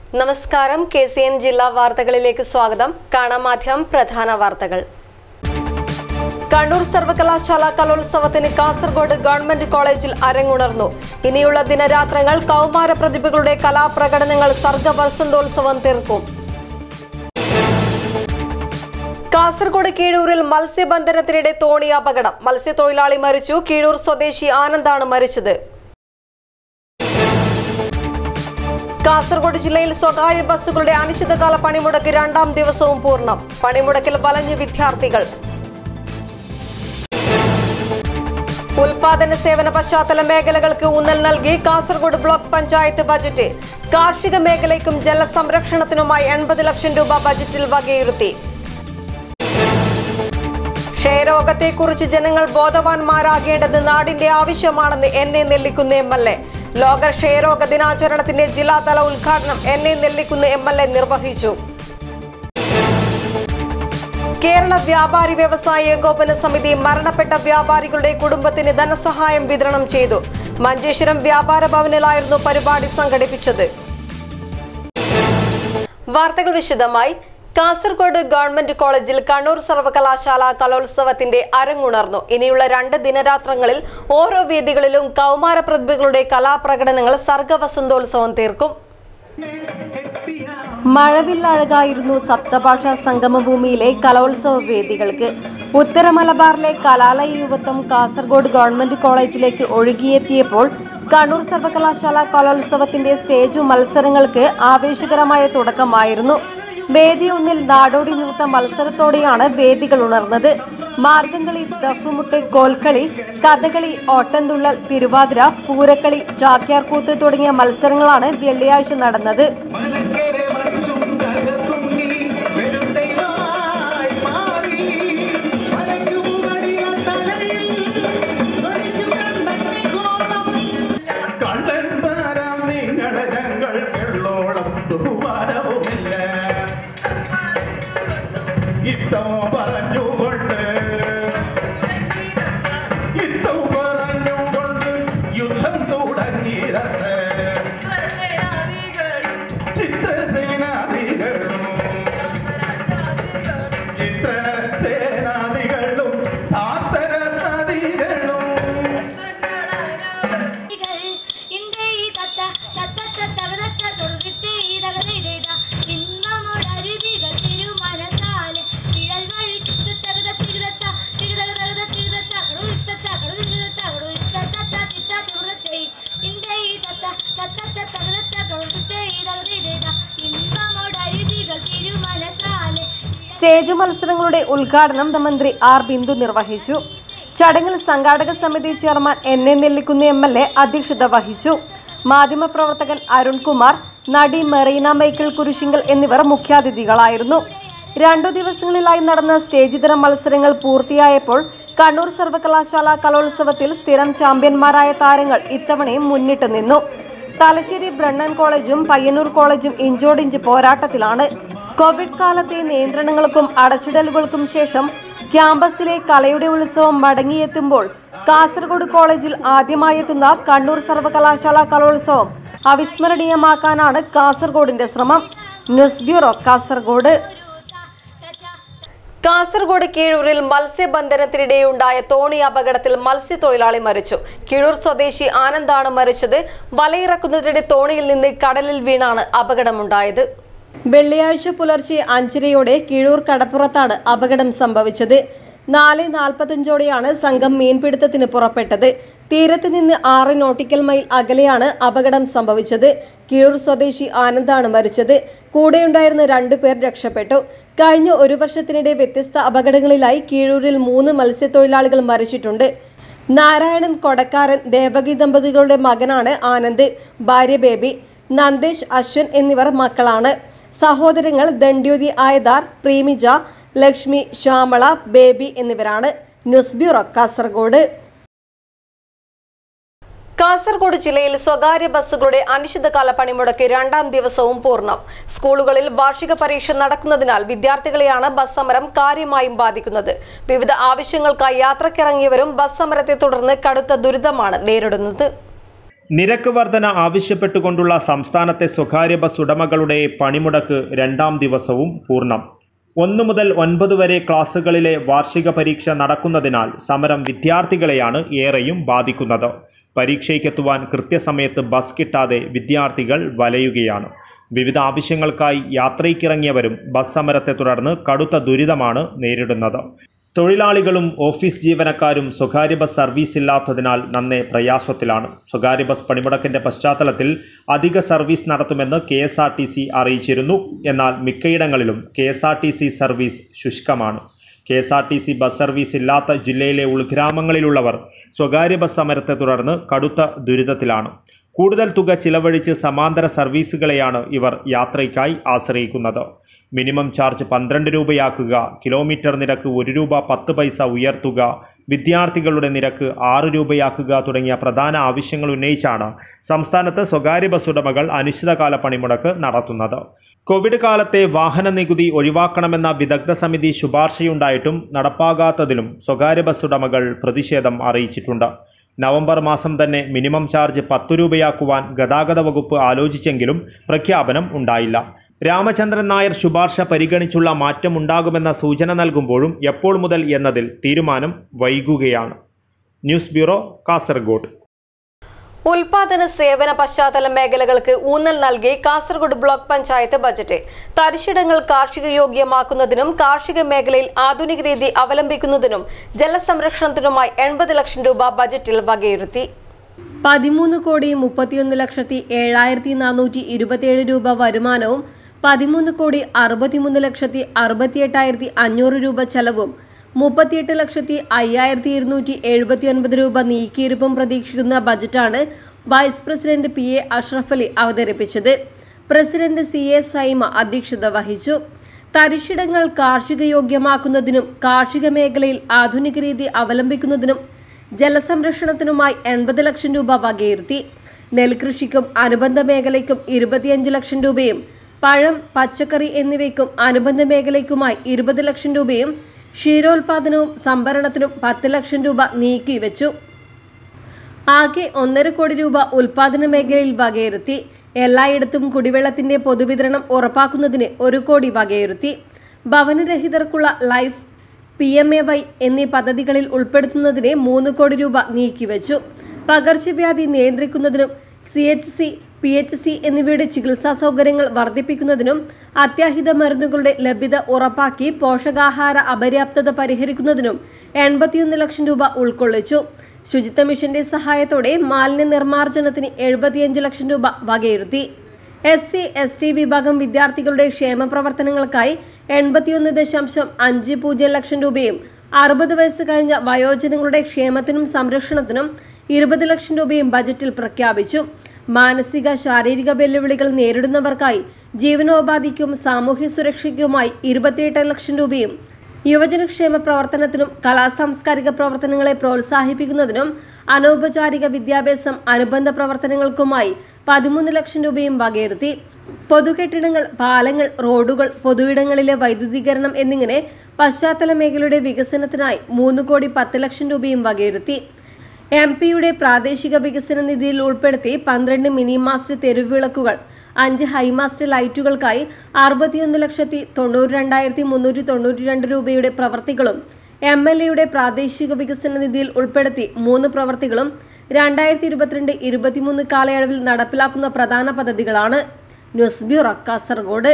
നമസ്കാരം K C N ജില്ലാ വാർത്തകളിലേക്ക് സ്വാഗതം കാണാം മാധ്യമം പ്രധാന വാർത്തകൾ കണ്ണൂർ സർവകലാശാല കലോത്സവത്തിന് കാസർഗോഡ് ഗവൺമെന്റ് കോളേജിൽ അരങ്ങുണർന്നു ഇനിയുള്ള ദിനരാത്രങ്ങൾ കൗമാര പ്രതിഭകളുടെ കലാപ്രകടനങ്ങൾ സർഗവസന്തോത്സവം തീർക്കും കാസർഗോഡ് കീഴൂരിൽ മത്സ്യബന്ധനത്തിനിടെ തോണി അപകടം മത്സ്യത്തൊഴിലാളി മരിച്ചു കീഴൂർ സ്വദേശി ആനന്ദാണ് മരിച്ചത് കാസർഗോഡ് ജില്ലയിൽ സ്വകാര്യ ബസ്സുകളുടെ അനിശ്ചിതകാല പണിമുടക്ക് രണ്ടാം ദിവസവും പൂർണ്ണം പണിമുടക്കിൽ വലഞ്ഞു വിദ്യാർത്ഥികൾ ഉൽപാദന സേവന പശ്ചാത്തല മേഖലകൾക്ക് ഊന്നൽ നൽകി കാസർഗോഡ് ബ്ലോക്ക് പഞ്ചായത്ത് ബജറ്റ് കാർഷിക മേഖലയ്ക്കും ജലസംരക്ഷണത്തിനുമായി എൺപത് ലക്ഷം രൂപ ബജറ്റിൽ വകയിരുത്തി ക്ഷയരോഗത്തെക്കുറിച്ച് ജനങ്ങൾ ബോധവാന്മാരാകേണ്ടത് നാടിന്റെ ആവശ്യമാണെന്ന് N A Nellikunnu M L A ലോക ക്ഷയരോഗ ദിനാചരണത്തിന്റെ ജില്ലാതല ഉദ്ഘാടനം N A Nellikunnu M L A നിർവഹിച്ചു കേരള വ്യാപാരി വ്യവസായ ഏകോപന സമിതി മരണപ്പെട്ട വ്യാപാരികളുടെ കുടുംബത്തിന് ധനസഹായം വിതരണം ചെയ്തു മഞ്ചേശ്വരം വ്യാപാര ഭവനിലായിരുന്നു പരിപാടി സംഘടിപ്പിച്ചത് വാർത്തകൾ വിശദമായി കാസർഗോഡ് ഗവൺമെന്റ് കോളേജിൽ കണ്ണൂർ സർവകലാശാല കലോത്സവത്തിന്റെ അരങ്ങുണർന്നു ഇനിയുള്ള രണ്ട് ദിനരാത്രങ്ങളിൽ ഓരോ വേദികളിലും കൗമാര പ്രതിഭകളുടെ കലാപ്രകടനങ്ങൾ സർഗവസന്തോത്സവം തീർക്കും മഴവില്ലഴകായിരുന്നു സപ്തഭാഷാ സംഗമഭൂമിയിലെ കലോത്സവ വേദികൾക്ക് ഉത്തര മലബാറിലെ കലാലയ യുവത്വം കാസർഗോഡ് ഗവൺമെന്റ് കോളേജിലേക്ക് ഒഴുകിയെത്തിയപ്പോൾ കണ്ണൂർ സർവകലാശാല കലോത്സവത്തിന്റെ സ്റ്റേജ് മത്സരങ്ങൾക്ക് ആവേശകരമായ തുടക്കമായിരുന്നു വേദി ഒന്നിൽ നാടോടി നൃത്ത മത്സരത്തോടെയാണ് വേദികൾ ഉണർന്നത് മാർഗംകളി ദഫുമുട്ട് കോൽക്കളി കഥകളി ഓട്ടംതുള്ളൽ തിരുവാതിര പൂരക്കളി ചാക്യാർകൂത്ത് തുടങ്ങിയ മത്സരങ്ങളാണ് വെള്ളിയാഴ്ച നടന്നത് മലങ്കര മച്ചും തകർത്തുങ്ങി വെറും ദൈവമായി മാറി മലക്കുമുകളിയ തലയിൽ ജ്വലിക്കും കണ്ണഗ്നികോണം. കള്ളന്മാരാം നിങ്ങളെ ഞങ്ങൾ എള്ളോളം ബഹുമാനവുമില്ല ഇത്തോ പറഞ്ഞുകൊണ്ട് ഇത്തോ പറഞ്ഞുകൊണ്ട് യുദ്ധം തുടങ്ങിയത് ചിത്രസേനാധികളും ചിത്രസേനാധികളും താത്തരനദികളും ഇന്ത്യ ഈ തത്ത തത്തത്ത തകതത്ത തൊടുകിത്തെ ഈ തകതയിലേത ഇന്നമോടരുവികൾ തിരുമനസാലെ നിഴൽ വഴിക്ക് തകത തികതത്ത തികതക തകത തികതത്ത കടുവിത്തത്ത കടുവിത്തത്ത കടുവിത്തത്ത തിത്ത തുറത്തെ ഇന്ത്യ ഈ തത്ത തത്തത്ത തകതത്ത തൊടുകിത്തെ ഈ തകതയിലേത ഇന്നമോടരുവികൾ തിരുമനസാലെ സ്റ്റേജ് മത്സരങ്ങളുടെ ഉദ്ഘാടനം മന്ത്രി ആർ ബിന്ദു നിർവഹിച്ചു ചടങ്ങിൽ സംഘാടക സമിതി chairman N A Nellikunnu M L A അധ്യക്ഷത വഹിച്ചു മാധ്യമപ്രവർത്തകൻ അരുൺകുമാർ നടി മെറീന മൈക്കിൾ കുരിശിങ്കൽ എന്നിവർ മുഖ്യാതിഥികളായിരുന്നു രണ്ടു ദിവസങ്ങളിലായി നടന്ന സ്റ്റേജിതര മത്സരങ്ങൾ പൂർത്തിയായപ്പോൾ കണ്ണൂർ സർവകലാശാല കലോത്സവത്തിൽ സ്ഥിരം ചാമ്പ്യന്മാരായ താരങ്ങൾ ഇത്തവണയും മുന്നിട്ട് നിന്നു തലശ്ശേരി ബ്രണ്ണൻ കോളേജും പയ്യന്നൂർ കോളേജും ഇഞ്ചോടിഞ്ച് പോരാട്ടത്തിലാണ് കോവിഡ് കാലത്തെ നിയന്ത്രണങ്ങൾക്കും അടച്ചിടലുകൾക്കും ശേഷം ക്യാമ്പസിലെ കലയുടെ ഉത്സവം മടങ്ങിയെത്തുമ്പോൾ കാസർഗോഡ് കോളേജിൽ ആദ്യമായെത്തുന്ന കണ്ണൂർ സർവകലാശാല കലോത്സവം അവിസ്മരണീയമാക്കാനാണ് കാസർഗോഡിന്റെ ശ്രമം ന്യൂസ് ബ്യൂറോ കാസർഗോഡ് കാസർഗോഡ് കീഴൂരിൽ മത്സ്യബന്ധനത്തിനിടെയുണ്ടായ തോണി അപകടത്തിൽ മത്സ്യത്തൊഴിലാളി മരിച്ചു കീഴൂർ സ്വദേശി ആനന്ദാണ് മരിച്ചത് വലയിറക്കുന്നതിനിടെ തോണിയിൽ നിന്ന് കടലിൽ വീണാണ് അപകടമുണ്ടായത് വെള്ളിയാഴ്ച പുലർച്ചെ അഞ്ചരയോടെ കീഴൂർ കടപ്പുറത്താണ് അപകടം സംഭവിച്ചത് നാല് നാൽപ്പത്തഞ്ചോടെയാണ് സംഘം മീൻപിടുത്തത്തിന് പുറപ്പെട്ടത് തീരത്ത് നിന്ന് ആറ് നോട്ടിക്കൽ മൈൽ അകലെയാണ് അപകടം സംഭവിച്ചത് കീഴൂർ സ്വദേശി ആനന്ദാണ് മരിച്ചത് കൂടെയുണ്ടായിരുന്ന രണ്ടുപേർ രക്ഷപ്പെട്ടു കഴിഞ്ഞ ഒരു വർഷത്തിനിടെ വ്യത്യസ്ത അപകടങ്ങളിലായി കീഴൂരിൽ മൂന്ന് മത്സ്യത്തൊഴിലാളികൾ മരിച്ചിട്ടുണ്ട് നാരായണൻ കൊടക്കാരൻ ദേവകി ദമ്പതികളുടെ മകനാണ് ആനന്ദ് ഭാര്യ ബേബി നന്ദേഷ് അശ്വൻ എന്നിവർ മക്കളാണ് സഹോദരങ്ങൾ ദണ്ഡ്യോതി ആയതാർ പ്രീമിജ ലക്ഷ്മി ശ്യാമള ബേബി എന്നിവരാണ് ന്യൂസ് ബ്യൂറോ കാസർഗോഡ് കാസർഗോഡ് ജില്ലയിൽ സ്വകാര്യ ബസ്സുകളുടെ അനിശ്ചിതകാല പണിമുടക്ക് രണ്ടാം ദിവസവും പൂർണ്ണം സ്കൂളുകളിൽ വാർഷിക പരീക്ഷ നടക്കുന്നതിനാൽ വിദ്യാർത്ഥികളെയാണ് ബസ് സമരം കാര്യമായും ബാധിക്കുന്നത് വിവിധ ആവശ്യങ്ങൾക്കായി യാത്രക്കിറങ്ങിയവരും ബസ് സമരത്തെ തുടർന്ന് കടുത്ത ദുരിതമാണ് നേരിടുന്നത് നിരക്ക് വർധന ആവശ്യപ്പെട്ടുകൊണ്ടുള്ള സംസ്ഥാനത്തെ സ്വകാര്യ ബസ് ഉടമകളുടെ പണിമുടക്ക് രണ്ടാം ദിവസവും പൂർണ്ണം ഒന്നു മുതൽ ഒൻപത് വരെ ക്ലാസ്സുകളിലെ വാർഷിക പരീക്ഷ നടക്കുന്നതിനാൽ സമരം വിദ്യാർത്ഥികളെയാണ് ഏറെയും ബാധിക്കുന്നത് പരീക്ഷയ്ക്കെത്തുവാൻ കൃത്യസമയത്ത് ബസ് കിട്ടാതെ വിദ്യാർത്ഥികൾ വലയുകയാണ് വിവിധ ആവശ്യങ്ങൾക്കായി യാത്രയ്ക്കിറങ്ങിയവരും ബസ് സമരത്തെ തുടർന്ന് കടുത്ത ദുരിതമാണ് നേരിടുന്നത് തൊഴിലാളികളും ഓഫീസ് ജീവനക്കാരും സ്വകാര്യ ബസ് സർവീസ് ഇല്ലാത്തതിനാൽ നന്നേ പ്രയാസത്തിലാണ് സ്വകാര്യ ബസ് പണിമുടക്കിന്റെ പശ്ചാത്തലത്തിൽ അധിക സർവീസ് നടത്തുമെന്ന് K S R T C അറിയിച്ചിരുന്നു എന്നാൽ മിക്കയിടങ്ങളിലും K S R T C service ശുഷ്കമാണ് K S R T C bus service ഇല്ലാത്ത ജില്ലയിലെ ഉൾഗ്രാമങ്ങളിലുള്ളവർ സ്വകാര്യ ബസ് സമരത്തെ തുടർന്ന് കടുത്ത ദുരിതത്തിലാണ് കൂടുതൽ തുക ചിലവഴിച്ച് സമാന്തര സർവീസുകളെയാണ് ഇവർ യാത്രയ്ക്കായി ആശ്രയിക്കുന്നത് മിനിമം ചാർജ് പന്ത്രണ്ട് രൂപയാക്കുക കിലോമീറ്റർ നിരക്ക് ഒരു രൂപ പത്ത് പൈസ ഉയർത്തുക വിദ്യാർത്ഥികളുടെ നിരക്ക് ആറ് രൂപയാക്കുക തുടങ്ങിയ പ്രധാന ആവശ്യങ്ങൾ ഉന്നയിച്ചാണ് സംസ്ഥാനത്ത് സ്വകാര്യ ബസ് ഉടമകൾ അനിശ്ചിതകാല പണിമുടക്ക് നടത്തുന്നത് കോവിഡ് കാലത്തെ വാഹന നികുതി ഒഴിവാക്കണമെന്ന വിദഗ്ധ സമിതി ശുപാർശയുണ്ടായിട്ടും നടപ്പാകാത്തതിലും സ്വകാര്യ ബസ് ഉടമകൾ പ്രതിഷേധം അറിയിച്ചിട്ടുണ്ട് നവംബർ മാസം തന്നെ മിനിമം ചാർജ് പത്ത് രൂപയാക്കുവാൻ ഗതാഗത വകുപ്പ് ആലോചിച്ചെങ്കിലും പ്രഖ്യാപനം ഉണ്ടായില്ല രാമചന്ദ്രൻ നായർ ശുപാർശ പരിഗണിച്ചുള്ള മാറ്റമുണ്ടാകുമെന്ന സൂചന നൽകുമ്പോഴും എപ്പോൾ മുതൽ എന്നതിൽ തീരുമാനം വൈകുകയാണ് ന്യൂസ് ബ്യൂറോ കാസർഗോഡ് ഉൽപാദന സേവന പശ്ചാത്തല മേഖലകൾക്ക് ഊന്നൽ നൽകി കാസർഗോഡ് ബ്ലോക്ക് പഞ്ചായത്ത് ബജറ്റ് തരിശിടങ്ങൾ കാർഷിക യോഗ്യമാക്കുന്നതിനും കാർഷിക മേഖലയിൽ ആധുനിക രീതി അവലംബിക്കുന്നതിനും ജലസംരക്ഷണത്തിനുമായി എൺപത് ലക്ഷം രൂപ ബജറ്റിൽ വകയിരുത്തി പതിമൂന്ന് കോടി മുപ്പത്തിയൊന്ന് ലക്ഷത്തി ഏഴായിരത്തി നാനൂറ്റി ഇരുപത്തിയേഴ് രൂപ വരുമാനവും പതിമൂന്ന് കോടി അറുപത്തിമൂന്ന് ലക്ഷത്തി അറുപത്തിയെട്ടായിരത്തി അഞ്ഞൂറ് രൂപ ചെലവും മുപ്പത്തിയെട്ട് ലക്ഷത്തി അയ്യായിരത്തി ഇരുന്നൂറ്റി എഴുപത്തി ഒൻപത് രൂപ നീക്കിയിരുപ്പും പ്രതീക്ഷിക്കുന്ന ബജറ്റാണ് vice president P A Ashraf Ali അവതരിപ്പിച്ചത് പ്രസിഡന്റ് സി എ സൈമ അധ്യക്ഷത വഹിച്ചു തരിശിടങ്ങൾ കാർഷിക യോഗ്യമാക്കുന്നതിനും കാർഷിക മേഖലയിൽ ആധുനിക രീതി അവലംബിക്കുന്നതിനും ജലസംരക്ഷണത്തിനുമായി എൺപത് ലക്ഷം രൂപ വകയിരുത്തി നെൽകൃഷിക്കും അനുബന്ധ മേഖലയ്ക്കും ഇരുപത്തിയഞ്ച് ലക്ഷം രൂപയും പഴം പച്ചക്കറി എന്നിവയ്ക്കും അനുബന്ധ മേഖലയ്ക്കുമായി ഇരുപത് ലക്ഷം രൂപയും ക്ഷീരോത്പാദനവും സംഭരണത്തിനും പത്ത് ലക്ഷം രൂപ നീക്കിവെച്ചു ആകെ ഒന്നര കോടി രൂപ ഉൽപാദന മേഖലയിൽ വകയിരുത്തി എല്ലായിടത്തും കുടിവെള്ളത്തിന്റെ പൊതുവിതരണം ഉറപ്പാക്കുന്നതിന് ഒരു കോടി വകയിരുത്തി ഭവനരഹിതർക്കുള്ള life P M A Y എന്നീ പദ്ധതികളിൽ ഉൾപ്പെടുത്തുന്നതിന് മൂന്ന് കോടി രൂപ നീക്കിവെച്ചു പകർച്ചവ്യാധി നിയന്ത്രിക്കുന്നതിനും C H C P H C എന്നിവയുടെ ചികിത്സാ സൗകര്യങ്ങൾ വർദ്ധിപ്പിക്കുന്നതിനും അത്യാഹിത മരുന്നുകളുടെ ലഭ്യത ഉറപ്പാക്കി പോഷകാഹാര അപര്യാപ്തത പരിഹരിക്കുന്നതിനും എൺപത്തിയൊന്ന് ലക്ഷം രൂപ ഉൾക്കൊള്ളിച്ചു ശുചിത്വ മിഷന്റെ സഹായത്തോടെ മാലിന്യ നിർമ്മാർജ്ജനത്തിന് എഴുപത്തിയഞ്ച് ലക്ഷം രൂപ വകയിരുത്തി എസ് സി എസ് ടി വിഭാഗം വിദ്യാർത്ഥികളുടെ ക്ഷേമ പ്രവർത്തനങ്ങൾക്കായി എൺപത്തിയൊന്ന് ദശാംശം അഞ്ച് പൂജ്യം ലക്ഷം രൂപയും അറുപത് വയസ്സ് കഴിഞ്ഞ വയോജനങ്ങളുടെ ക്ഷേമത്തിനും സംരക്ഷണത്തിനും ഇരുപത് ലക്ഷം രൂപയും ബജറ്റിൽ പ്രഖ്യാപിച്ചു മാനസിക ശാരീരിക വെല്ലുവിളികൾ നേരിടുന്നവർക്കായി ജീവനോപാധിക്കും സാമൂഹ്യ സുരക്ഷയ്ക്കുമായി ഇരുപത്തിയെട്ട് ലക്ഷം രൂപയും യുവജനക്ഷേമ പ്രവർത്തനത്തിനും കലാസാംസ്കാരിക പ്രവർത്തനങ്ങളെ പ്രോത്സാഹിപ്പിക്കുന്നതിനും അനൗപചാരിക വിദ്യാഭ്യാസം അനുബന്ധ പ്രവർത്തനങ്ങൾക്കുമായി പതിമൂന്ന് ലക്ഷം രൂപയും വകയിരുത്തി പൊതുകെട്ടിടങ്ങൾ പാലങ്ങൾ റോഡുകൾ പൊതുയിടങ്ങളിലെ വൈദ്യുതീകരണം എന്നിങ്ങനെ പശ്ചാത്തല മേഖലയുടെ വികസനത്തിനായി മൂന്ന് കോടി പത്ത് ലക്ഷം രൂപയും വകയിരുത്തി എം പിയുടെ പ്രാദേശിക വികസന നിധിയിൽ ഉൾപ്പെടുത്തി പന്ത്രണ്ട് മിനി മാസ്റ്റ് തെരുവിളക്കുകൾ അഞ്ച് ഹൈമാസ്റ്റ് ലൈറ്റുകൾക്കായി അറുപത്തിയൊന്ന് ലക്ഷത്തി തൊണ്ണൂറ്റി രണ്ടായിരത്തി മുന്നൂറ്റി തൊണ്ണൂറ്റി രണ്ട് രൂപയുടെ പ്രവർത്തികളും എം എൽ എയുടെ പ്രാദേശിക വികസന നിധിയിൽ ഉൾപ്പെടുത്തി മൂന്ന് പ്രവർത്തികളും രണ്ടായിരത്തി ഇരുപത്തിരണ്ട് ഇരുപത്തിമൂന്ന് കാലയളവിൽ നടപ്പിലാക്കുന്ന പ്രധാന പദ്ധതികളാണ് ന്യൂസ് ബ്യൂറോ കാസർഗോഡ്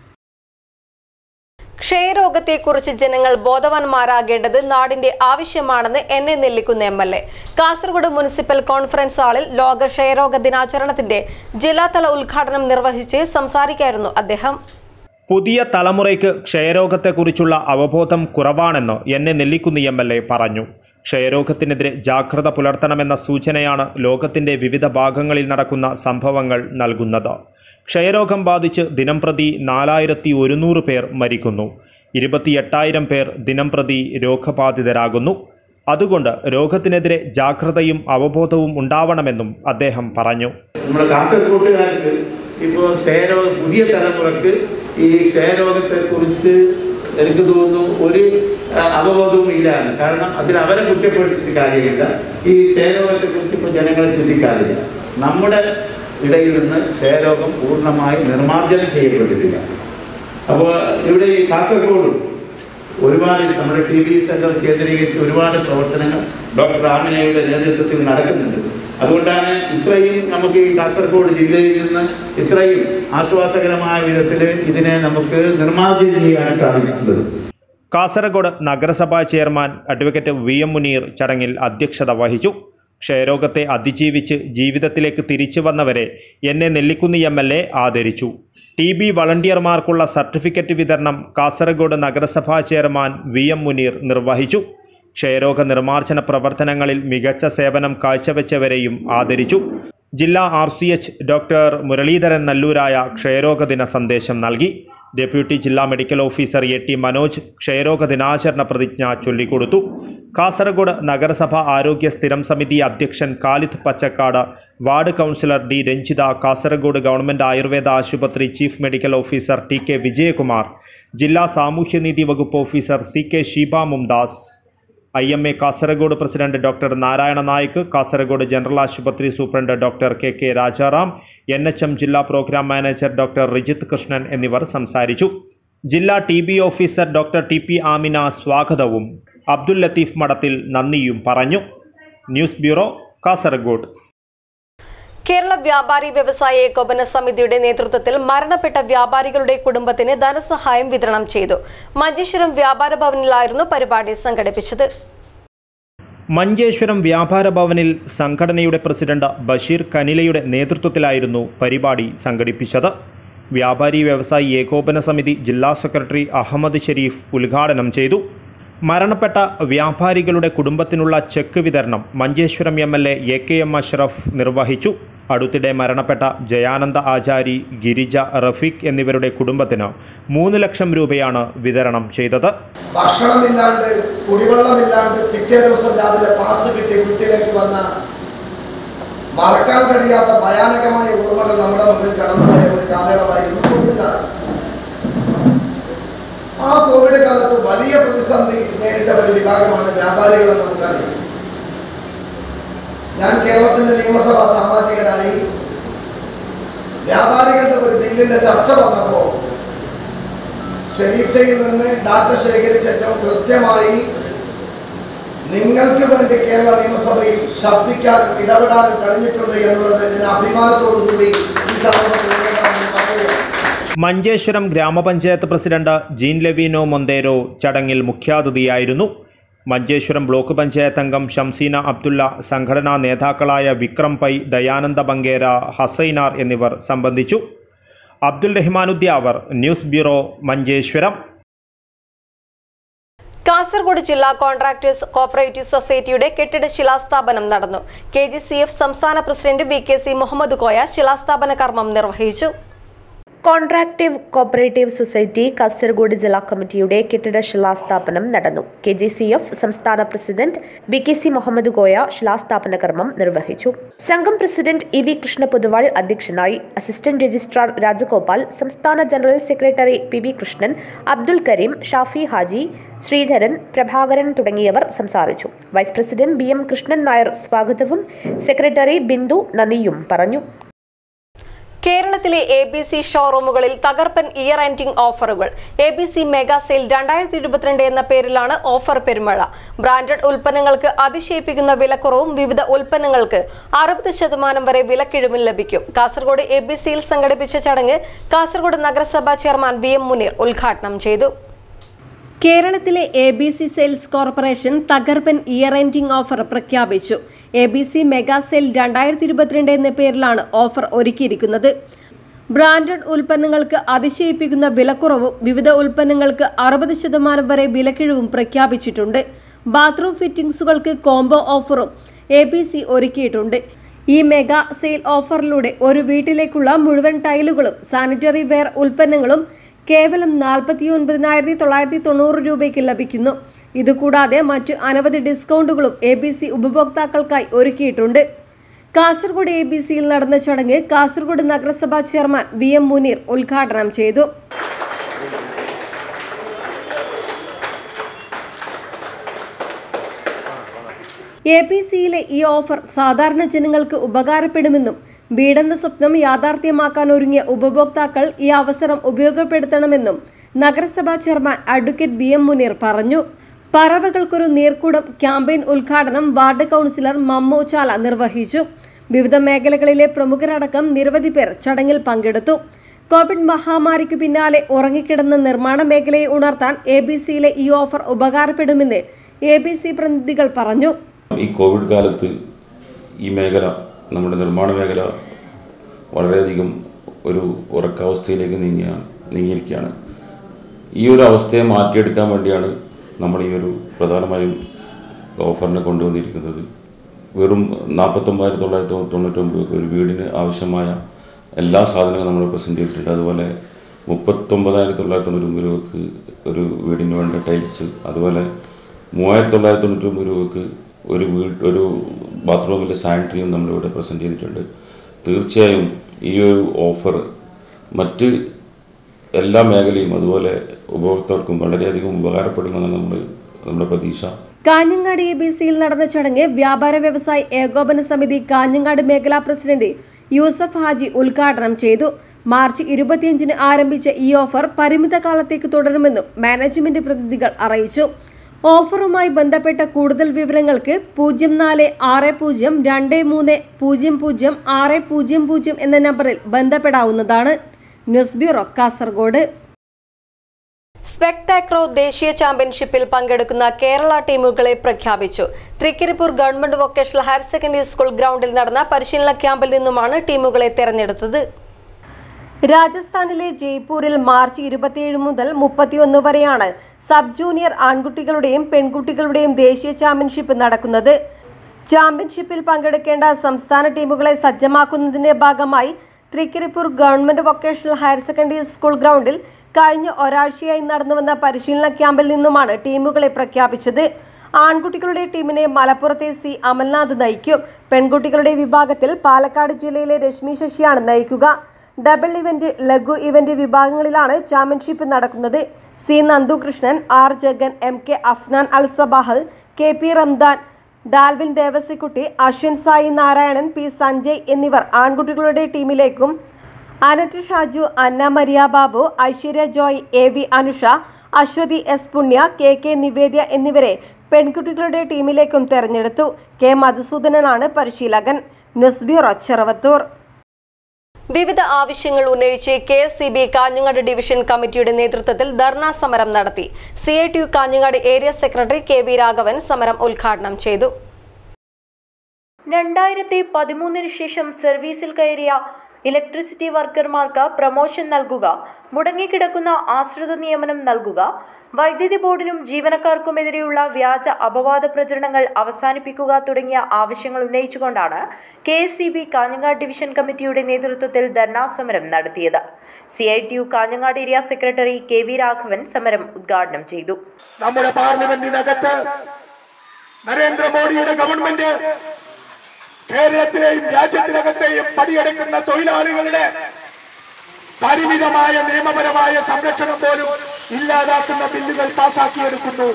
ക്ഷയരോഗത്തെക്കുറിച്ച് ജനങ്ങൾ ബോധവാന്മാരാകേണ്ടത് നാടിന്റെ ആവശ്യമാണെന്ന് N A Nellikunnu M L A Kasaragod municipal conference ഹാളിൽ ലോക ക്ഷയരോഗ ദിനാചരണത്തിന്റെ ജില്ലാതല ഉദ്ഘാടനം നിർവഹിച്ച് സംസാരിക്കായിരുന്നു അദ്ദേഹം പുതിയ തലമുറയ്ക്ക് ക്ഷയരോഗത്തെക്കുറിച്ചുള്ള അവബോധം കുറവാണെന്ന് എന്നെ നെല്ലിക്കുന്ന് എം എൽ എ പറഞ്ഞു ക്ഷയരോഗത്തിനെതിരെ ജാഗ്രത പുലർത്തണമെന്ന സൂചനയാണ് ലോകത്തിന്റെ വിവിധ ഭാഗങ്ങളിൽ നടക്കുന്ന സംഭവങ്ങൾ നൽകുന്നത് ക്ഷയരോഗം ബാധിച്ച് ദിനംപ്രതി നാലായിരത്തി ഒരുന്നൂറ് പേർ മരിക്കുന്നു ഇരുപത്തിയെട്ടായിരം പേർ ദിനംപ്രതി രോഗബാധിതരാകുന്നു അതുകൊണ്ട് രോഗത്തിനെതിരെ ജാഗ്രതയും അവബോധവും ഉണ്ടാവണമെന്നും അദ്ദേഹം പറഞ്ഞു നമ്മുടെ കാസർഗോട്ടുകാർക്ക് ഇപ്പോൾ ക്ഷയരോഗ പുതിയ തലമുറക്ക് ഈ ക്ഷയരോഗത്തെ കുറിച്ച് എനിക്ക് തോന്നുന്നു ഒരു ആ, അവബോധവും ഇല്ലാണ് കാരണം അതിൽ അവരെ കുറ്റപ്പെടുത്തിയിട്ട് കാര്യമില്ല ഈ ക്ഷയരോഗത്തെ കുറിച്ച് ഇപ്പോൾ ജനങ്ങൾ ചിന്തിക്കാറില്ല നമ്മുടെ ഇടയിൽ നിന്ന് ക്ഷയരോഗം പൂർണ്ണമായി നിർമ്മാർജ്ജനം ചെയ്യപ്പെട്ടിട്ടില്ല അപ്പോൾ ഇവിടെ ഈ കാസർഗോഡും ഒരുപാട് നമ്മുടെ ടി വി സെന്റർ കേന്ദ്രീകരിച്ച് ഒരുപാട് പ്രവർത്തനങ്ങൾ ഡോക്ടർ ആമിനയുടെ നേതൃത്വത്തിൽ നടക്കുന്നുണ്ട് അതുകൊണ്ടാണ് ഇത്രയും നമുക്ക് ഈ കാസർഗോഡ് ജില്ലയിൽ നിന്ന് ഇത്രയും ആശ്വാസകരമായ വിധത്തിൽ ഇതിനെ നമുക്ക് നിർമ്മാർജ്ജനം ചെയ്യാൻ സാധിക്കുന്നത് കാസർഗോഡ് നഗരസഭാ chairman advocate V M Muneer ചടങ്ങിൽ അധ്യക്ഷത വഹിച്ചു ക്ഷയരോഗത്തെ അതിജീവിച്ച് ജീവിതത്തിലേക്ക് തിരിച്ചു വന്നവരെ എന്നെ നെല്ലിക്കുന്നി എം എൽ എ ആദരിച്ചു ടി ബി വളണ്ടിയർമാർക്കുള്ള സർട്ടിഫിക്കറ്റ് വിതരണം കാസർഗോഡ് നഗരസഭാ ചെയർമാൻ വി എം മുനീർ നിർവഹിച്ചു ക്ഷയരോഗ നിർമ്മാർജ്ജന പ്രവർത്തനങ്ങളിൽ മികച്ച സേവനം കാഴ്ചവെച്ചവരെയും ആദരിച്ചു ജില്ലാ R C H doctor Muraleedharan നല്ലൂരായ ക്ഷയരോഗ ദിന സന്ദേശം നൽകി ഡെപ്യൂട്ടി ജില്ലാ medical officer A T Manoj ക്ഷയരോഗ ദിനാചരണ പ്രതിജ്ഞ ചൊല്ലിക്കൊടുത്തു കാസർഗോഡ് നഗരസഭ ആരോഗ്യ സ്ഥിരം സമിതി അധ്യക്ഷൻ Khalid Pachakkad ward councillor D Ranjitha Kasaragod government Ayurveda ആശുപത്രി chief medical officer T K Vijayakumar ജില്ലാ സാമൂഹ്യനീതി വകുപ്പ് officer C K Sheeba Mumtaz I M A Kasaragod president doctor Narayana Naik Kasaragod general ആശുപത്രി superintendent doctor K K Rajaram N H M ജില്ലാ programme manager doctor Rijith Krishnan എന്നിവർ സംസാരിച്ചു ജില്ലാ T B officer doctor T P Amina സ്വാഗതവും അബ്ദുൽ ലത്തീഫ് മഠത്തിൽ നന്ദിയും പറഞ്ഞു ന്യൂസ് ബ്യൂറോ കാസർഗോഡ് കേരള വ്യാപാരി വ്യവസായ ഏകോപന സമിതിയുടെ നേതൃത്വത്തിൽ മരണപ്പെട്ട വ്യാപാരികളുടെ കുടുംബത്തിന് ധനസഹായം വിതരണം ചെയ്തു മഞ്ചേശ്വരം വ്യാപാര ഭവനിലായിരുന്നു പരിപാടി സംഘടിപ്പിച്ചത് മഞ്ചേശ്വരം വ്യാപാര ഭവനിൽ സംഘടനയുടെ പ്രസിഡന്റ് ബഷീർ കനിലയുടെ നേതൃത്വത്തിലായിരുന്നു പരിപാടി സംഘടിപ്പിച്ചത് വ്യാപാരി വ്യവസായി ഏകോപന സമിതി ജില്ലാ സെക്രട്ടറി അഹമ്മദ് ഷെരീഫ് ഉദ്ഘാടനം ചെയ്തു മരണപ്പെട്ട വ്യാപാരികളുടെ കുടുംബത്തിനുള്ള ചെക്ക് വിതരണം Manjeshwar M L A A K M Ashraf നിർവഹിച്ചു അടുത്തിടെ മരണപ്പെട്ട ജയാനന്ദ ആചാരി ഗിരിജ റഫീഖ് എന്നിവരുടെ കുടുംബത്തിന് മൂന്ന് ലക്ഷം രൂപയാണ് വിതരണം ചെയ്തത് ഭക്ഷണമില്ലാണ്ട് കുടിവെള്ളമില്ലാണ്ട് പിറ്റേ ദിവസം രാവിലെ പാസ് കിട്ടി വീട്ടിലേക്ക് വന്ന മറക്കാൻ കഴിയാത്ത ഭയാനകമായ ഓർമ്മകൾ നമ്മുടെ മുമ്പിൽ കടന്നുപോയ ഒരു കാലയളവായിരുന്നു കോവിഡ് കാലം ആ കോവിഡ് കാലത്ത് വലിയ പ്രതിസന്ധി നേരിട്ട ഒരു വിഭാഗമാണ് വ്യാപാരികളെന്ന് നമുക്കറിയാം ഞാൻ കേരളത്തിന്റെ നിയമസഭാ സാമാജികനായി വ്യാപാരികളുടെ ഒരു ബില്ലിന്റെ ചർച്ച വന്നപ്പോൾ ഷെരീഫയിൽ നിന്ന് ഡാറ്റ ശേഖരിച്ച് ഏറ്റവും കൃത്യമായി നിങ്ങൾക്ക് വേണ്ടി കേരള നിയമസഭയിൽ ശബ്ദിക്കാനും ഇടപെടാനും കഴിഞ്ഞിട്ടുണ്ട് എന്നുള്ളത് ഞാൻ അഭിമാനത്തോടു കൂടി ഈ സന്ദർഭത്തിൽ നിങ്ങളോട് പറയുകയാണ് മഞ്ചേശ്വരം ഗ്രാമപഞ്ചായത്ത് പ്രസിഡന്റ് ജീൻ ലെവീനോ മൊന്തേരോ ചടങ്ങിൽ മുഖ്യാതിഥിയായിരുന്നു മഞ്ചേശ്വരം ബ്ലോക്ക് പഞ്ചായത്ത് അംഗം ഷംസീന അബ്ദുള്ള സംഘടനാ നേതാക്കളായ വിക്രം പൈ ദയാനന്ദ ബങ്കേര ഹസൈനാർ എന്നിവർ സംബന്ധിച്ചു അബ്ദുൽ റഹ്മാനുദ്യാവർ ന്യൂസ് ബ്യൂറോ മഞ്ചേശ്വരം കാസർഗോഡ് ജില്ലാ കോൺട്രാക്ടേഴ്സ് കോപ്പറേറ്റീവ് സൊസൈറ്റിയുടെ കെട്ടിട ശിലാസ്ഥാപനം നടന്നു കെ ജി സി എഫ് സംസ്ഥാന പ്രസിഡന്റ് V K C Muhammad Koya ശിലാസ്ഥാപന കർമ്മം നിർവഹിച്ചു കോൺട്രാക്റ്റീവ് കോപ്പറേറ്റീവ് സൊസൈറ്റി കാസർഗോഡ് ജില്ലാ കമ്മിറ്റിയുടെ കെട്ടിട ശിലാസ്ഥാപനം നടന്നു കെ ജി സി എഫ് സംസ്ഥാന പ്രസിഡന്റ് B K C Muhammad Koya ശിലാസ്ഥാപന കർമ്മം നിർവഹിച്ചു സംഘം president E V Krishna Poduval അധ്യക്ഷനായി അസിസ്റ്റന്റ് രജിസ്ട്രാർ രാജഗോപാൽ സംസ്ഥാന general secretary P V Krishnan Abdul Kareem Shafi Haji Sreedharan Prabhakaran തുടങ്ങിയവർ സംസാരിച്ചു vice president B M Krishnan Nair സ്വാഗതവും സെക്രട്ടറി ബിന്ദു നന്ദിയും പറഞ്ഞു കേരളത്തിലെ എ ബി സി ഷോറൂമുകളിൽ തകർപ്പൻ ഇയർ എൻഡിംഗ് ഓഫറുകൾ A B C mega sale രണ്ടായിരത്തി ഇരുപത്തിരണ്ട് എന്ന പേരിലാണ് ഓഫർ പെരുമഴ ബ്രാൻഡഡ് ഉൽപ്പന്നങ്ങൾക്ക് അതിശയിപ്പിക്കുന്ന വിലക്കുറവും വിവിധ ഉൽപ്പന്നങ്ങൾക്ക് അറുപത് ശതമാനം വരെ വിലക്കിഴിവും ലഭിക്കും കാസർഗോഡ് എ ബി സിയിൽ സംഘടിപ്പിച്ച ചടങ്ങ് കാസർഗോഡ് നഗരസഭാ ചെയർമാൻ വി എം മുനീർ ഉദ്ഘാടനം ചെയ്തു കേരളത്തിലെ A B C sales corporation തകർപ്പൻ ഇയർ എൻഡിംഗ് ഓഫർ പ്രഖ്യാപിച്ചു A B C mega sale രണ്ടായിരത്തി ഇരുപത്തിരണ്ട് എന്ന പേരിലാണ് ഓഫർ ഒരുക്കിയിരിക്കുന്നത് ബ്രാൻഡഡ് ഉൽപ്പന്നങ്ങൾക്ക് അതിശയിപ്പിക്കുന്ന വിലക്കുറവും വിവിധ ഉൽപ്പന്നങ്ങൾക്ക് അറുപത് ശതമാനം വരെ വിലക്കിഴിവും പ്രഖ്യാപിച്ചിട്ടുണ്ട് ബാത്റൂം ഫിറ്റിംഗ്സുകൾക്ക് കോംബോ ഓഫറും എ ബി സി ഒരുക്കിയിട്ടുണ്ട് ഈ മെഗാ സെയിൽ ഓഫറിലൂടെ ഒരു വീട്ടിലേക്കുള്ള മുഴുവൻ ടൈലുകളും സാനിറ്ററി വെയർ ഉൽപ്പന്നങ്ങളും കേവലം നാൽപ്പത്തി ഒൻപതിനായിരത്തി തൊള്ളായിരത്തി തൊണ്ണൂറ് രൂപയ്ക്ക് ലഭിക്കുന്നു ഇതുകൂടാതെ മറ്റ് അനവധി ഡിസ്കൗണ്ടുകളും എ ബി സി ഉപഭോക്താക്കൾക്കായി ഒരുക്കിയിട്ടുണ്ട് കാസർഗോഡ് എ ബി സിയിൽ നടന്ന ചടങ്ങ് കാസർഗോഡ് നഗരസഭാ ചെയർമാൻ വി എം മുനീർ ഉദ്ഘാടനം ചെയ്തു എ പി സിയിലെ ഈ ഓഫർ സാധാരണ ജനങ്ങൾക്ക് ഉപകാരപ്പെടുമെന്നും വീടെന്ന സ്വപ്നം യാഥാർത്ഥ്യമാക്കാൻ ഒരുങ്ങിയ ഉപഭോക്താക്കൾ ഈ അവസരം ഉപയോഗപ്പെടുത്തണമെന്നും നഗരസഭാ chairman advocate V M Muneer പറഞ്ഞു പറവകൾക്കൊരു നീർക്കൂടം ക്യാമ്പയിൻ ഉദ്ഘാടനം വാർഡ് കൗൺസിലർ മമ്മു ചാല നിർവഹിച്ചു വിവിധ മേഖലകളിലെ പ്രമുഖരടക്കം നിരവധി പേർ ചടങ്ങിൽ പങ്കെടുത്തു കോവിഡ് മഹാമാരിക്ക് പിന്നാലെ ഉറങ്ങിക്കിടന്ന നിർമ്മാണ മേഖലയെ ഉണർത്താൻ എ ബി സിയിലെ ഈ ഓഫർ ഉപകാരപ്പെടുമെന്ന് എ ബി സി പ്രതിനിധികൾ പറഞ്ഞു ഈ കോവിഡ് കാലത്ത് ഈ മേഖല നമ്മുടെ നിർമ്മാണ മേഖല വളരെയധികം ഒരു ഉറക്കാവസ്ഥയിലേക്ക് നീങ്ങിയ നീങ്ങിയിരിക്കുകയാണ് ഈ ഒരു അവസ്ഥയെ മാറ്റിയെടുക്കാൻ വേണ്ടിയാണ് നമ്മൾ ഈ ഒരു പ്രധാനമായും ഓഫറിനെ കൊണ്ടുവന്നിരിക്കുന്നത് വെറും നാൽപ്പത്തൊമ്പതിനായിരത്തി തൊള്ളായിരത്തി തൊണ്ണൂറ്റൊമ്പത് രൂപയ്ക്ക് ഒരു വീടിന് ആവശ്യമായ എല്ലാ സാധനങ്ങളും നമ്മൾ പ്രസൻറ്റ് ചെയ്തിട്ടുണ്ട് അതുപോലെ മുപ്പത്തൊമ്പതായിരത്തി തൊള്ളായിരത്തി തൊണ്ണൂറ്റൊമ്പത് രൂപയ്ക്ക് ഒരു വീടിന് വേണ്ട ടൈൽസ് അതുപോലെ മൂവായിരത്തി തൊള്ളായിരത്തി തൊണ്ണൂറ്റൊമ്പത് രൂപയ്ക്ക് ഒരു വീട് ഒരു ബാത്റൂമിലെ സാനിറ്ററിയും നമ്മളിവിടെ പ്രസൻറ്റ് ചെയ്തിട്ടുണ്ട് തീർച്ചയായും ഈ ഒരു ഓഫർ മറ്റ് എല്ലാ മേഖലയും അതുപോലെ ഉപഭോക്താക്കൾക്കും വളരെയധികം ഉപകാരപ്പെടുമെന്നാണ് നമ്മൾ നമ്മുടെ പ്രതീക്ഷ കാഞ്ഞങ്ങാട് എ ബി സിയിൽ നടന്ന ചടങ്ങ് വ്യാപാര വ്യവസായ ഏകോപന സമിതി കാഞ്ഞങ്ങാട് മേഖലാ പ്രസിഡന്റ് യൂസഫ് ഹാജി ഉദ്ഘാടനം ചെയ്തു മാർച്ച് ഇരുപത്തിയഞ്ചിന് ആരംഭിച്ച ഈ ഓഫർ പരിമിത കാലത്തേക്ക് തുടരുമെന്നും മാനേജ്മെന്റ് പ്രതിനിധികൾ അറിയിച്ചു ഓഫറുമായി ബന്ധപ്പെട്ട കൂടുതൽ വിവരങ്ങൾക്ക് പൂജ്യം നാല് ആറ് പൂജ്യം രണ്ട് മൂന്ന് പൂജ്യം പൂജ്യം ആറ് പൂജ്യം പൂജ്യം എന്ന നമ്പറിൽ ബന്ധപ്പെടാവുന്നതാണ് ന്യൂസ് ബ്യൂറോ കാസർഗോഡ് സ്പെക്ടാക്രോ ദേശീയ ചാമ്പ്യൻഷിപ്പിൽ പങ്കെടുക്കുന്ന കേരള ടീമുകളെ പ്രഖ്യാപിച്ചു Thrikaripur government vocational higher secondary school ഗ്രൗണ്ടിൽ നടന്ന പരിശീലന ക്യാമ്പിൽ നിന്നുമാണ് ടീമുകളെ തെരഞ്ഞെടുത്തത് രാജസ്ഥാനിലെ ജയ്പൂരിൽ മാർച്ച് ഇരുപത്തിയേഴ് മുതൽ മുപ്പത്തിയൊന്ന് വരെയാണ് സബ് ജൂനിയർ ആൺകുട്ടികളുടെയും പെൺകുട്ടികളുടെയും ദേശീയ ചാമ്പ്യൻഷിപ്പ് നടക്കുന്നത് ചാമ്പ്യൻഷിപ്പിൽ പങ്കെടുക്കേണ്ട സംസ്ഥാന ടീമുകളെ സജ്ജമാക്കുന്നതിന്റെ ഭാഗമായി Thrikaripur government vocational higher secondary school ഗ്രൗണ്ടിൽ കഴിഞ്ഞ ഒരാഴ്ചയായി നടന്നുവന്ന പരിശീലന ക്യാമ്പിൽ നിന്നുമാണ് ടീമുകളെ പ്രഖ്യാപിച്ചത് ആൺകുട്ടികളുടെ ടീമിനെ മലപ്പുറത്തെ സി അമൽനാഥ് നയിക്കും പെൺകുട്ടികളുടെ വിഭാഗത്തിൽ പാലക്കാട് ജില്ലയിലെ രശ്മി ശശിയാണ് നയിക്കുക ഡബിൾ ഇവന്റ് ലഘു ഇവന്റ് വിഭാഗങ്ങളിലാണ് ചാമ്പ്യൻഷിപ്പ് നടക്കുന്നത് C Nandukrishnan R Jagan M K Afnan Al Sabah K P Ramdan Dalvin Devasikutty Ashwin Sai Narayanan P Sanjay എന്നിവർ ആൺകുട്ടികളുടെ ടീമിലേക്കും Annet Shaju Anna Maria Babu Aishwarya Joy A V Anusha Aswathi S Punya K K Nivedya എന്നിവരെ പെൺകുട്ടികളുടെ ടീമിലേക്കും തെരഞ്ഞെടുത്തു കെ മധുസൂദനനാണ് പരിശീലകൻ ന്യൂസ് ബ്യൂറോ ചെറുവത്തൂർ വിവിധ ആവശ്യങ്ങൾ ഉന്നയിച്ച് K S C B Kanhangad division കമ്മിറ്റിയുടെ നേതൃത്വത്തിൽ ധർണാ സമരം നടത്തി C I T U Kanhangad area secretary K V Raghavan സമരം ഉദ്ഘാടനം ചെയ്തു രണ്ടായിരത്തി പതിമൂന്നിന് ശേഷം സർവീസിൽ കയറിയ ഇലക്ട്രിസിറ്റി വർക്കർമാർക്ക് പ്രമോഷൻ നൽകുക മുടങ്ങിക്കിടക്കുന്ന ആശ്രിത നിയമനം നൽകുക വൈദ്യുതി ബോർഡിനും ജീവനക്കാർക്കുമെതിരെയുള്ള വ്യാജ അപവാദ പ്രചരണങ്ങൾ അവസാനിപ്പിക്കുക തുടങ്ങിയ ആവശ്യങ്ങൾ ഉന്നയിച്ചുകൊണ്ടാണ് K S C B Kanhangad division കമ്മിറ്റിയുടെ നേതൃത്വത്തിൽ ധർണാ സമരം നടത്തിയത് C I T U Kanhangad area secretary K V Raghavan സമരം ഉദ്ഘാടനം ചെയ്തു നമ്മുടെ പാർലമെന്റിനകത്ത് നരേന്ദ്രമോദിയുടെ ഗവൺമെന്റ് കേരളത്തിലെയും രാജ്യത്തിനകത്തെയും പണിയെടുക്കുന്ന തൊഴിലാളികളുടെ പരിമിതമായ നിയമപരമായ സംരക്ഷണം പോലും ഇല്ലാതാക്കുന്ന ബില്ലുകൾ പാസാക്കിയെടുക്കുന്നു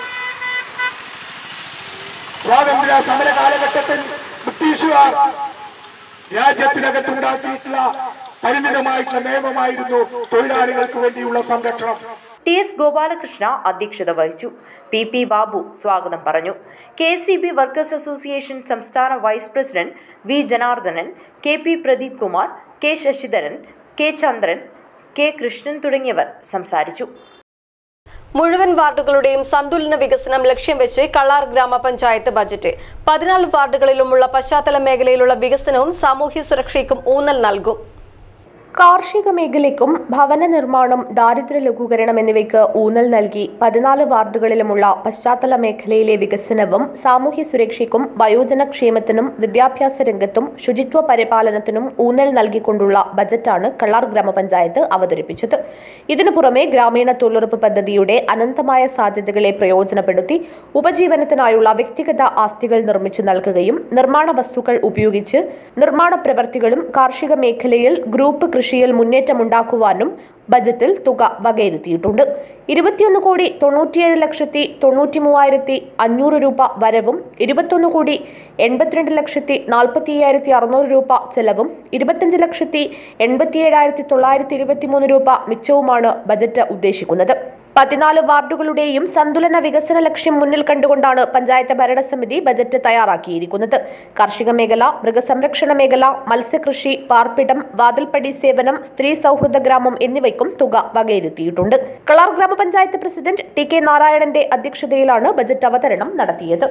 സ്വാതന്ത്ര്യ സമര കാലഘട്ടത്തിൽ ബ്രിട്ടീഷുകാർ രാജ്യത്തിനകത്തുണ്ടാക്കിയിട്ടുള്ള പരിമിതമായിട്ടുള്ള നിയമമായിരുന്നു തൊഴിലാളികൾക്ക് വേണ്ടിയുള്ള സംരക്ഷണം ടി എസ് ഗോപാലകൃഷ്ണ അധ്യക്ഷത വഹിച്ചു പി പി ബാബു സ്വാഗതം പറഞ്ഞു K C B workers association സംസ്ഥാന vice president V Janardhanan K P Pradeep Kumar K Sasidharan K Chandran K Krishnan തുടങ്ങിയവർ സംസാരിച്ചു മുഴുവൻ വാർഡുകളുടെയും സന്തുലന വികസനം ലക്ഷ്യം വെച്ച് കള്ളാർ ഗ്രാമപഞ്ചായത്ത് ബജറ്റ് പതിനാല് വാർഡുകളിലുമുള്ള പശ്ചാത്തല മേഖലയിലുള്ള വികസനവും സാമൂഹ്യ സുരക്ഷയ്ക്കും ഊന്നൽ നൽകും കാർഷിക മേഖലയ്ക്കും ഭവന നിർമ്മാണം ദാരിദ്ര്യ ലഘൂകരണം എന്നിവയ്ക്ക് ഊന്നൽ നൽകി പതിനാല് വാർഡുകളിലുമുള്ള പശ്ചാത്തല മേഖലയിലെ വികസനവും സാമൂഹ്യ സുരക്ഷയ്ക്കും വയോജനക്ഷേമത്തിനും വിദ്യാഭ്യാസ രംഗത്തും ശുചിത്വ പരിപാലനത്തിനും ഊന്നൽ നൽകിക്കൊണ്ടുള്ള ബജറ്റാണ് കള്ളാർ ഗ്രാമപഞ്ചായത്ത് അവതരിപ്പിച്ചത് ഇതിനു പുറമെ ഗ്രാമീണ തൊഴിലുറപ്പ് പദ്ധതിയുടെ അനന്തമായ സാധ്യതകളെ പ്രയോജനപ്പെടുത്തി ഉപജീവനത്തിനായുള്ള വ്യക്തിഗത ആസ്തികൾ നിർമ്മിച്ചു നൽകുകയും നിർമ്മാണ വസ്തുക്കൾ ഉപയോഗിച്ച് നിർമ്മാണ പ്രവർത്തികളും കാർഷിക മേഖലയിൽ ഗ്രൂപ്പ് കൃഷി കൃഷിയിൽ മുന്നേറ്റമുണ്ടാക്കുവാനും ബജറ്റിൽ തുക വകയിരുത്തിയിട്ടുണ്ട് ഇരുപത്തിയൊന്ന് കോടി തൊണ്ണൂറ്റിയേഴ് ലക്ഷത്തി തൊണ്ണൂറ്റി മൂവായിരത്തി അഞ്ഞൂറ് രൂപ വരവും ഇരുപത്തൊന്ന് കോടി എൺപത്തിരണ്ട് ലക്ഷത്തി നാൽപ്പത്തി അയ്യായിരത്തി അറുന്നൂറ് രൂപ ചെലവും ഇരുപത്തഞ്ച് ലക്ഷത്തി എൺപത്തിയേഴായിരത്തി തൊള്ളായിരത്തി ഇരുപത്തിമൂന്ന് രൂപ മിച്ചവുമാണ് ബജറ്റ് ഉദ്ദേശിക്കുന്നത് പതിനാല് വാർഡുകളുടെയും സന്തുലന വികസന ലക്ഷ്യം മുന്നിൽ കണ്ടുകൊണ്ടാണ് പഞ്ചായത്ത് ഭരണസമിതി ബജറ്റ് തയ്യാറാക്കിയിരിക്കുന്നത് കാർഷിക മേഖല മൃഗസംരക്ഷണ മേഖല മത്സ്യകൃഷി പാർപ്പിടം വാതിൽപ്പടി സേവനം സ്ത്രീ സൗഹൃദ ഗ്രാമം എന്നിവയ്ക്കും തുക വകയിരുത്തിയിട്ടുണ്ട് കളാർ ഗ്രാമപഞ്ചായത്ത് പ്രസിഡന്റ് ടി കെ നാരായണന്റെ അധ്യക്ഷതയിലാണ് ബജറ്റ് അവതരണം നടത്തിയത്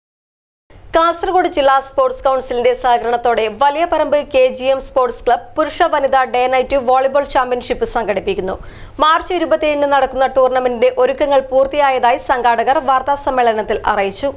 കാസർഗോഡ് ജില്ലാ സ്പോർട്സ് കൗൺസിലിന്റെ സഹകരണത്തോടെ Valiyaparamba K G M sports club പുരുഷ വനിതാ ഡേ നൈറ്റ് വോളിബോൾ ചാമ്പ്യൻഷിപ്പ് സംഘടിപ്പിക്കുന്നു മാർച്ച് ഇരുപത്തിയേഴിന് നടക്കുന്ന ടൂർണമെന്റിന്റെ ഒരുക്കങ്ങൾ പൂർത്തിയായതായി സംഘാടകർ വാർത്താ സമ്മേളനത്തിൽ അറിയിച്ചു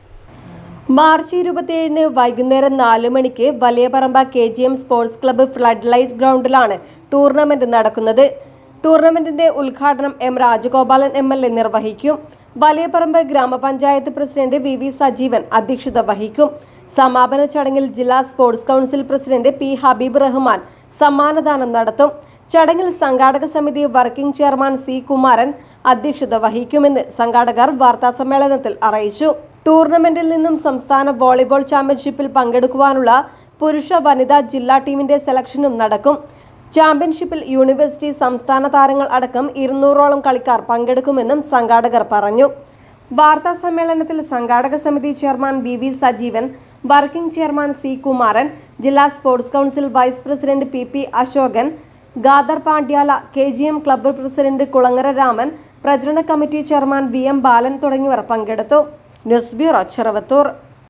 മാർച്ച് ഇരുപത്തിയേഴിന് വൈകുന്നേരം നാല് മണിക്ക് Valiyaparamba K G M sports club flood light ഗ്രൗണ്ടിലാണ് ടൂർണമെന്റ് നടക്കുന്നത് ടൂർണമെന്റിന്റെ ഉദ്ഘാടനം M Rajagopalan M L A നിർവഹിക്കും വലിയപറമ്പ് ഗ്രാമപഞ്ചായത്ത് പ്രസിഡന്റ് വി വി സജീവൻ അധ്യക്ഷത വഹിക്കും സമാപന ചടങ്ങിൽ ജില്ലാ sports council president P Habeeb Rahman സമ്മാനദാനം നടത്തും ചടങ്ങിൽ സംഘാടക സമിതി വർക്കിംഗ് ചെയർമാൻ സി കുമാരൻ അധ്യക്ഷത വഹിക്കുമെന്ന് സംഘാടകർ വാർത്താസമ്മേളനത്തിൽ അറിയിച്ചു ടൂർണമെന്റിൽ നിന്നും സംസ്ഥാന വോളിബോൾ ചാമ്പ്യൻഷിപ്പിൽ പങ്കെടുക്കുവാനുള്ള പുരുഷ വനിതാ ജില്ലാ ടീമിന്റെ സെലക്ഷനും നടക്കും ചാമ്പ്യൻഷിപ്പിൽ യൂണിവേഴ്സിറ്റി സംസ്ഥാന താരങ്ങൾ അടക്കം ഇരുന്നൂറോളം കളിക്കാർ പങ്കെടുക്കുമെന്നും സംഘാടകർ പറഞ്ഞു വാർത്താ സമ്മേളനത്തിൽ സംഘാടക സമിതി chairman V V Sajeevan working chairman C Kumaran ജില്ലാ sports council vice president P P Ashokan Khader Pandyala K G M club president Kulangara Raman പ്രചരണ committee chairman V M Balan തുടങ്ങിയവർ പങ്കെടുത്തു ന്യൂസ് ബ്യൂറോ ചെറുവത്തൂർ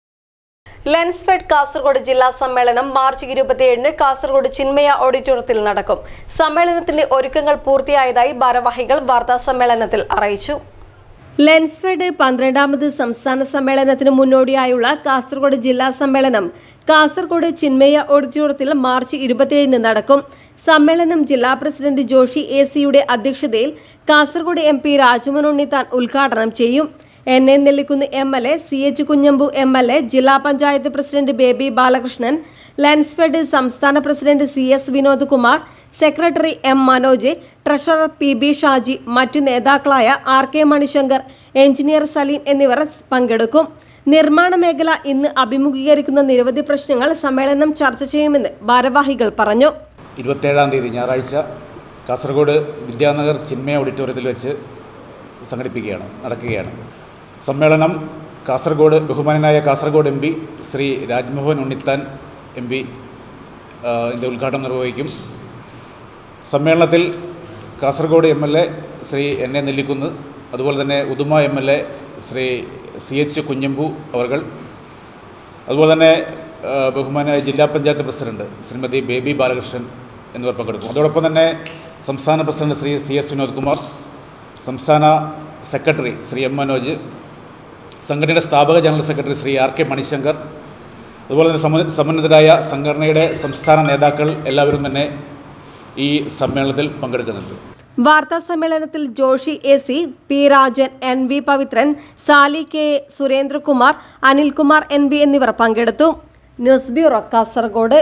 ലെൻസ്ഫെഡ് കാസർഗോഡ് ജില്ലാ സമ്മേളനം മാർച്ച് ഇരുപത്തിയേഴിന് കാസർഗോഡ് ചിന്മയ ഓഡിറ്റോറിയത്തിൽ നടക്കും സമ്മേളനത്തിന്റെ ഒരുക്കങ്ങൾ പൂർത്തിയായതായി ഭാരവാഹികൾ വാർത്താ സമ്മേളനത്തിൽ അറിയിച്ചു ലെൻസ്ഫെഡ് പന്ത്രണ്ടാമത് സംസ്ഥാന സമ്മേളനത്തിന് മുന്നോടിയായുള്ള കാസർഗോഡ് ജില്ലാ സമ്മേളനം കാസർഗോഡ് ചിന്മയ ഓഡിറ്റോറിയത്തിൽ മാർച്ച് ഇരുപത്തിയേഴിന് നടക്കും സമ്മേളനം ജില്ലാ പ്രസിഡന്റ് ജോഷി എ സിയുടെ അധ്യക്ഷതയിൽ കാസർഗോഡ് എം പി രാജമോഹൻ ഉണ്ണിത്താൻ ഉദ്ഘാടനം ചെയ്യും N A Nellikkunnu M L A C H Kunhambu M L A ജില്ലാ പഞ്ചായത്ത് പ്രസിഡന്റ് ബേബി ബാലകൃഷ്ണൻ ലെൻസ്ഫെഡ് സംസ്ഥാന president C S Vinod Kumar secretary M Manoj treasurer P B Shaji മറ്റു നേതാക്കളായ R K Manishankar engineer Saleem എന്നിവർ പങ്കെടുക്കും നിർമ്മാണ മേഖല ഇന്ന് അഭിമുഖീകരിക്കുന്ന നിരവധി പ്രശ്നങ്ങൾ സമ്മേളനം ചർച്ച ചെയ്യുമെന്ന് ഭാരവാഹികൾ പറഞ്ഞു ഇരുപത്തേഴാം തീയതി ഞായറാഴ്ച കാസർഗോഡ് വിദ്യാനഗർ ചിന്മയ ഓഡിറ്റോറിയത്തിൽ വെച്ച് സംഘടിപ്പിക്കുകയാണ് നടക്കുകയാണ് സമ്മേളനം കാസർഗോഡ് ബഹുമാനനായ Kasaragod M P Shri Rajmohan Unnithan M P ഇതിൻ്റെ ഉദ്ഘാടനം നിർവഹിക്കും സമ്മേളനത്തിൽ Kasaragod M L A Shri N A Nellikkunnu അതുപോലെ തന്നെ Uduma M L A Shri C H Kunhambu അവർകൾ അതുപോലെ തന്നെ ആ, ബഹുമാനായ ജില്ലാ പഞ്ചായത്ത് പ്രസിഡന്റ് ശ്രീമതി ബേബി ബാലകൃഷ്ണൻ എന്നിവർ പങ്കെടുക്കും അതോടൊപ്പം തന്നെ സംസ്ഥാന president Shri C S Vinod Kumar സംസ്ഥാന സെക്രട്ടറി ശ്രീ എം മനോജ് സംഘടനയുടെ സ്ഥാപക general secretary Shri R K Manishankar അതുപോലെ തന്നെ സമ സമന്വിതരായ സംഘടനയുടെ സംസ്ഥാന നേതാക്കൾ എല്ലാവരും തന്നെ ഈ സമ്മേളനത്തിൽ പങ്കെടുക്കുന്നുണ്ട് വാർത്താ സമ്മേളനത്തിൽ Joshi A C P Rajan N V Pavithran Sali K Surendrakumar Anilkumar N V എന്നിവർ പങ്കെടുത്തു news bureau Kasaragod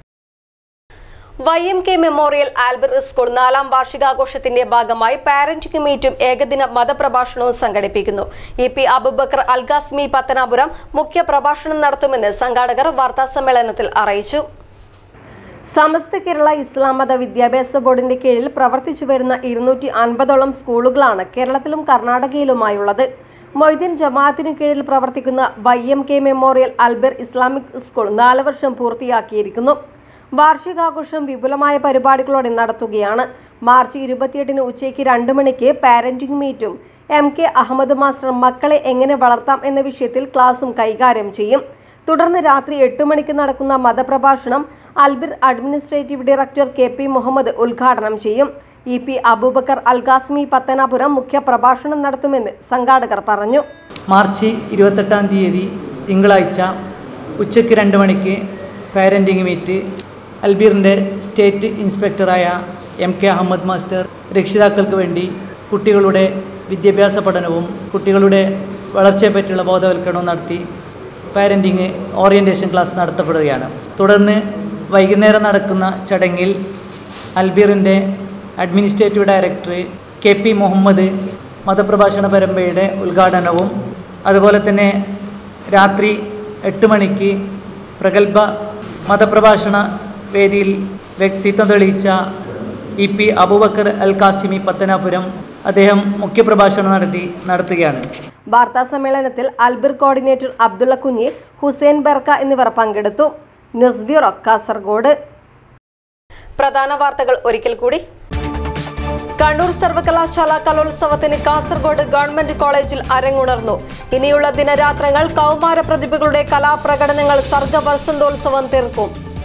Y M K memorial ആൽബർട്ട് സ്കൂൾ നാലാം വാർഷികാഘോഷത്തിന്റെ ഭാഗമായി പാരന്റിംഗ് മീറ്റും ഏകദിന മതപ്രഭാഷണവും സംഘടിപ്പിക്കുന്നു ഇ പി അബുബക്കർ അൽഗാസ്മി പത്തനാപുരം മുഖ്യ പ്രഭാഷണം നടത്തുമെന്ന് സംഘാടകർ വാർത്താസമ്മേളനത്തിൽ അറിയിച്ചു സമസ്ത കേരള ഇസ്ലാം മത വിദ്യാഭ്യാസ ബോർഡിന്റെ കീഴിൽ പ്രവർത്തിച്ചു വരുന്ന ഇരുന്നൂറ്റി അൻപതോളം സ്കൂളുകളാണ് കേരളത്തിലും കർണാടകയിലുമായുള്ളത് മൊയ്തീൻ ജമാഅത്തിനു കീഴിൽ പ്രവർത്തിക്കുന്ന Y M K memorial Albir Islamic school നാല് വർഷം പൂർത്തിയാക്കിയിരിക്കുന്നു വാർഷികാഘോഷം വിപുലമായ പരിപാടികളോടെ നടത്തുകയാണ് മാർച്ച് ഇരുപത്തിയെട്ടിന് ഉച്ചയ്ക്ക് രണ്ട് മണിക്ക് പാരന്റിംഗ് മീറ്റും എം കെ അഹമ്മദ് മാസ്റ്റർ മക്കളെ എങ്ങനെ വളർത്താം എന്ന വിഷയത്തിൽ ക്ലാസും കൈകാര്യം ചെയ്യും തുടർന്ന് രാത്രി എട്ട് മണിക്ക് നടക്കുന്ന മതപ്രഭാഷണം Albir administrative director K P Muhammad ഉദ്ഘാടനം ചെയ്യും ഇ പി അബൂബക്കർ അൽഗാസ്മി പത്തനാപുരം മുഖ്യ പ്രഭാഷണം നടത്തുമെന്ന് സംഘാടകർ പറഞ്ഞു മാർച്ച് ഇരുപത്തെട്ടാം തീയതി തിങ്കളാഴ്ച ഉച്ചയ്ക്ക് രണ്ട് മണിക്ക് പാരൻറ്റിംഗ് മീറ്റ് അൽബീറിൻ്റെ സ്റ്റേറ്റ് ഇൻസ്പെക്ടറായ എം കെ അഹമ്മദ് മാസ്റ്റർ രക്ഷിതാക്കൾക്ക് വേണ്ടി കുട്ടികളുടെ വിദ്യാഭ്യാസ പഠനവും കുട്ടികളുടെ വളർച്ചയെപ്പറ്റിയുള്ള ബോധവൽക്കരണവും നടത്തി പാരൻറ്റിങ് ഓറിയൻറ്റേഷൻ ക്ലാസ് നടത്തപ്പെടുകയാണ് തുടർന്ന് വൈകുന്നേരം നടക്കുന്ന ചടങ്ങിൽ അൽബീറിൻ്റെ administrative director K P Muhammad മതപ്രഭാഷണ പരമ്പരയുടെ ഉദ്ഘാടനവും അതുപോലെ തന്നെ രാത്രി എട്ട് മണിക്ക് പ്രഗത്ഭ മതപ്രഭാഷണ വേദിയിൽ വ്യക്തിത്വം തെളിയിച്ച ഇ പി അബൂബക്കർ അൽ കാസിമി പത്തനാപുരം അദ്ദേഹം മുഖ്യപ്രഭാഷണം നടത്തി നടത്തുകയാണ് വാർത്താ സമ്മേളനത്തിൽ അൽബിർ കോർഡിനേറ്റർ അബ്ദുള്ള കുഞ്ഞി ഹുസൈൻ ബർക്ക എന്നിവർ പങ്കെടുത്തു ന്യൂസ് ബ്യൂറോ കാസർഗോഡ് പ്രധാന വാർത്തകൾ ഒരിക്കൽ കൂടി കണ്ണൂർ സർവകലാശാല കലോത്സവത്തിന് കാസർഗോഡ് ഗവൺമെന്റ് കോളേജിൽ അരങ്ങുണർന്നു ഇനിയുള്ള ദിനരാത്രങ്ങൾ കൗമാര പ്രതിഭകളുടെ കലാപ്രകടനങ്ങൾ സർഗ വസന്തോത്സവം തീർക്കും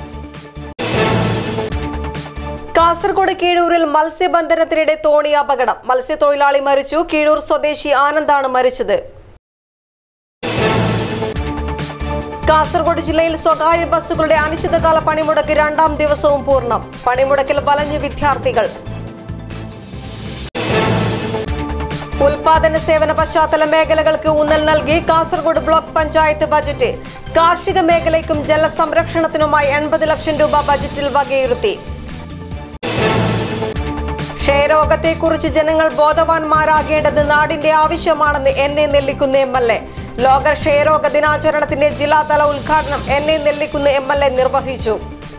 കാസർഗോഡ് കീഴൂരിൽ മത്സ്യബന്ധനത്തിനിടെ തോണി അപകടം മത്സ്യത്തൊഴിലാളി മരിച്ചു കീഴൂർ സ്വദേശി ആനന്ദാണ് മരിച്ചത് കാസർഗോഡ് ജില്ലയിൽ സ്വകാര്യ ബസ്സുകളുടെ അനിശ്ചിതകാല പണിമുടക്ക് രണ്ടാം ദിവസവും പൂർണ്ണം പണിമുടക്കിൽ വലഞ്ഞു വിദ്യാർത്ഥികൾ ഉൽപാദന സേവന പശ്ചാത്തല മേഖലകൾക്ക് ഊന്നൽ നൽകി കാസർഗോഡ് ബ്ലോക്ക് പഞ്ചായത്ത് ബജറ്റ് കാർഷിക മേഖലയ്ക്കും ജലസംരക്ഷണത്തിനുമായി എൺപത് ലക്ഷം രൂപ ബജറ്റിൽ വകയിരുത്തി ക്ഷയരോഗത്തെക്കുറിച്ച് ജനങ്ങൾ ബോധവാന്മാരാകേണ്ടത് നാടിന്റെ ആവശ്യമാണെന്ന് N A Nellikkunnu M L A ലോക ക്ഷയരോഗ ദിനാചരണത്തിന്റെ ജില്ലാതല ഉദ്ഘാടനം N A Nellikkunnu M L A നിർവഹിച്ചു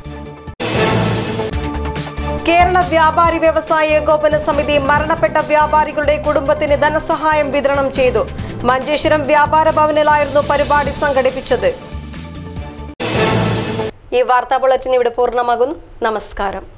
കേരള വ്യാപാരി വ്യവസായ ഏകോപന സമിതി മരണപ്പെട്ട വ്യാപാരികളുടെ കുടുംബത്തിന് ധനസഹായം വിതരണം ചെയ്തു മഞ്ചേശ്വരം വ്യാപാര ഭവനിലായിരുന്നു പരിപാടി സംഘടിപ്പിച്ചത് ഈ വാർത്താ ബുള്ളറ്റിൻ ഇവിടെ പൂർണ്ണമാകുന്നു നമസ്കാരം